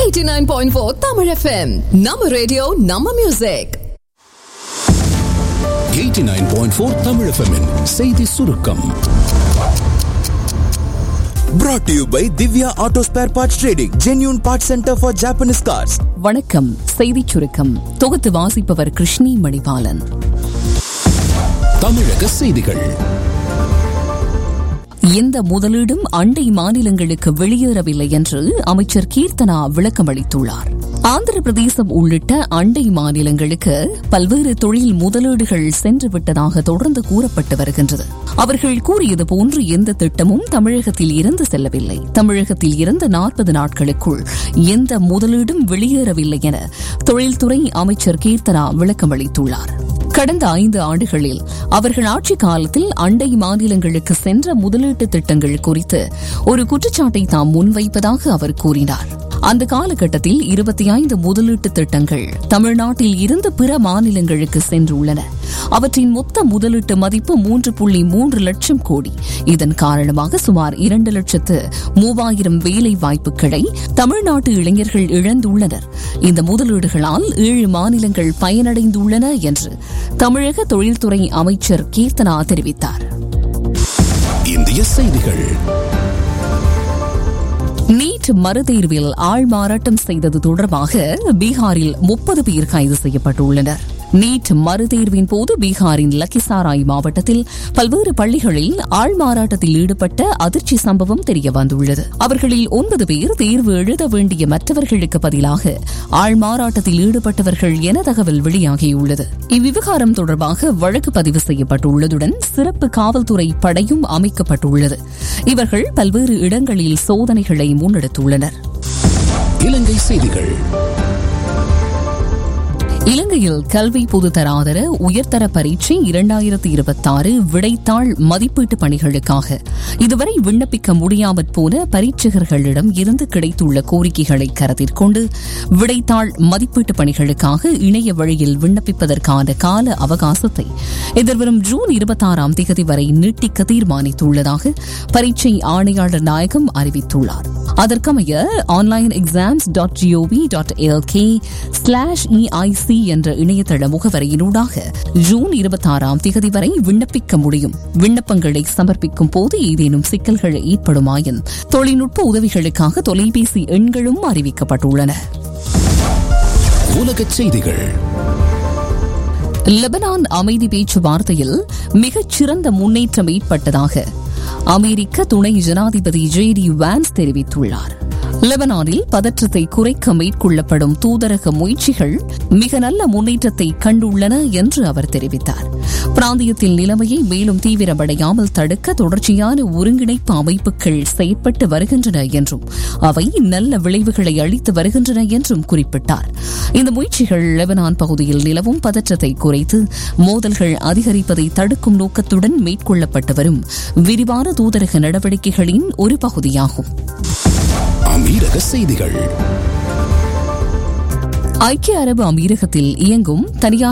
89.4 Tamil FM நம்ம radio நம்ம music 89.4 Tamil FM -இன் செய்தி சுருக்கம் Brought to you by Divya Auto Spare Parts Trading, genuine parts center for Japanese cars. வணக்கம் செய்திச் சுருக்கம் தொகுத்து வாசிப்பவர் கிருஷ்ணி மணிபாலன் தமிழக செய்திகள் எந்த முதலீடும் அண்டை மாநிலங்களுக்கு வெளியேறவில்லை என்று அமைச்சர் கீர்த்தனா விளக்கம் அளித்துள்ளார் ஆந்திர பிரதேசம் உள்ளிட்ட அண்டை மாநிலங்களுக்கு பல்வேறு தொழில் முதலீடுகள் சென்று விட்டதாக தொடர்ந்து கூறப்பட்டு வருகின்றது அவர்கள் கூறியது போன்று எந்த திட்டமும் தமிழகத்தில் இருந்து செல்லவில்லை தமிழகத்தில் இருந்த நாற்பது நாட்களுக்குள் எந்த முதலீடும் வெளியேறவில்லை என தொழில்துறை அமைச்சர் கீர்த்தனா விளக்கம் அளித்துள்ளார் கடந்த ஐந்து ஆண்டுகளில் அவர்கள் ஆட்சி காலத்தில் அண்டை மாநிலங்களுக்கு சென்ற முதலீட்டு திட்டங்கள் குறித்து ஒரு குற்றச்சாட்டை தாம் முன்வைப்பதாக அவர் கூறினார் அந்த காலகட்டத்தில் இருபத்தி ஐந்து முதலீட்டு திட்டங்கள் தமிழ்நாட்டில் இருந்து பிற மாநிலங்களுக்கு சென்றுள்ளன அவற்றின் மொத்த முதலீட்டு மதிப்பு மூன்று புள்ளி மூன்று லட்சம் கோடி இதன் காரணமாக சுமார் இரண்டு லட்சத்து மூவாயிரம் வேலை வாய்ப்புகளை தமிழ்நாட்டு இளைஞர்கள் இழந்துள்ளனர் இந்த முதலீடுகளால் ஏழு மாநிலங்கள் பயனடைந்துள்ளன என்று தமிழக தொழில்துறை அமைச்சர் கீர்த்தனா தெரிவித்தார் இந்திய செய்திகள் நீட் மறுதேர்வில் ஆள்மாறாட்டம் செய்தது தொடர்பாக பீகாரில் முப்பது பேர் கைது செய்யப்பட்டுள்ளனர் நீட் மறுதேர்வின் போது பீகாரின் லக்கிசாராய் மாவட்டத்தில் பல்வேறு பள்ளிகளில் ஆள்மாறாட்டத்தில் ஈடுபட்ட அதிர்ச்சி சம்பவம் தெரியவந்துள்ளது அவர்களில் ஒன்பது பேர் தேர்வு எழுத வேண்டிய மற்றவர்களுக்கு பதிலாக ஆள்மாறாட்டத்தில் ஈடுபட்டவர்கள் என தகவல் வெளியாகியுள்ளது இவ்விவகாரம் தொடர்பாக வழக்கு பதிவு செய்யப்பட்டுள்ளதுடன் சிறப்பு காவல்துறை படையும் அமைக்கப்பட்டுள்ளது இவர்கள் பல்வேறு இடங்களில் சோதனைகளை முன்னெடுத்துள்ளனர் இலங்கை செய்திகள் இலங்கையில் கல்வி பொதுத்தராதர உயர்தர பரீட்சை இரண்டாயிரத்தி இருபத்தாறு விடைத்தாள் மதிப்பீட்டு பணிகளுக்காக இதுவரை விண்ணப்பிக்க முடியாமற் போன பரீட்சகர்களிடம் இருந்து கிடைத்துள்ள கோரிக்கைகளை கருத்தில் கொண்டு விடைத்தாள் மதிப்பீட்டு பணிகளுக்காக இணைய வழியில் விண்ணப்பிப்பதற்கான கால அவகாசத்தை எதிர்வரும் ஜூன் இருபத்தாறாம் தேதி வரை நீட்டிக்க தீர்மானித்துள்ளதாக பரீட்சை ஆணையாளர் நாயகம் அறிவித்துள்ளார் அதற்கமைய online exams dot GOV dot LK slash EIC என்ற இணையதள முகவரியினூடாக ஜூன் இருபத்தாறாம் தேதி வரை விண்ணப்பிக்க முடியும் விண்ணப்பங்களை சமர்ப்பிக்கும் போது ஏதேனும் சிக்கல்கள் ஏற்படுமாயின் தொழில்நுட்ப உதவிகளுக்காக தொலைபேசி எண்களும் அறிவிக்கப்பட்டுள்ளன உலகச் செய்திகள் லெபனான் அமைதி பேச்சுவார்த்தையில் மிகச் சிறந்த முன்னேற்றம் ஏற்பட்டதாக அமெரிக்க துணை ஜனாதிபதி ஜே டி வான்ஸ் தெரிவித்துள்ளார் லெபனானில் பதற்றத்தை குறைக்க மேற்கொள்ளப்படும் தூதரக முயற்சிகள் மிக நல்ல முன்னேற்றத்தை கண்டுள்ளன என்று அவர் தெரிவித்தார் பிராந்தியத்தில் நிலைமையை மேலும் தீவிரமடையாமல் தடுக்க தொடர்ச்சியான ஒருங்கிணைப்பு அமைப்புகள் செயற்பட்டு வருகின்றன என்றும் அவை நல்ல விளைவுகளை அளித்து வருகின்றன என்றும் குறிப்பிட்டார் இந்த முயற்சிகள் லெபனான் பகுதியில் நிலவும் பதற்றத்தை குறைத்து மோதல்கள் அதிகரிப்பதை தடுக்கும் நோக்கத்துடன் மேற்கொள்ளப்பட்டு வரும் விரிவான தூதரக நடவடிக்கைகளின் ஒரு பகுதியாகும் அமீரக செய்திகள் ஐக்கிய அரபு அமீரகத்தில் இயங்கும் தனியார்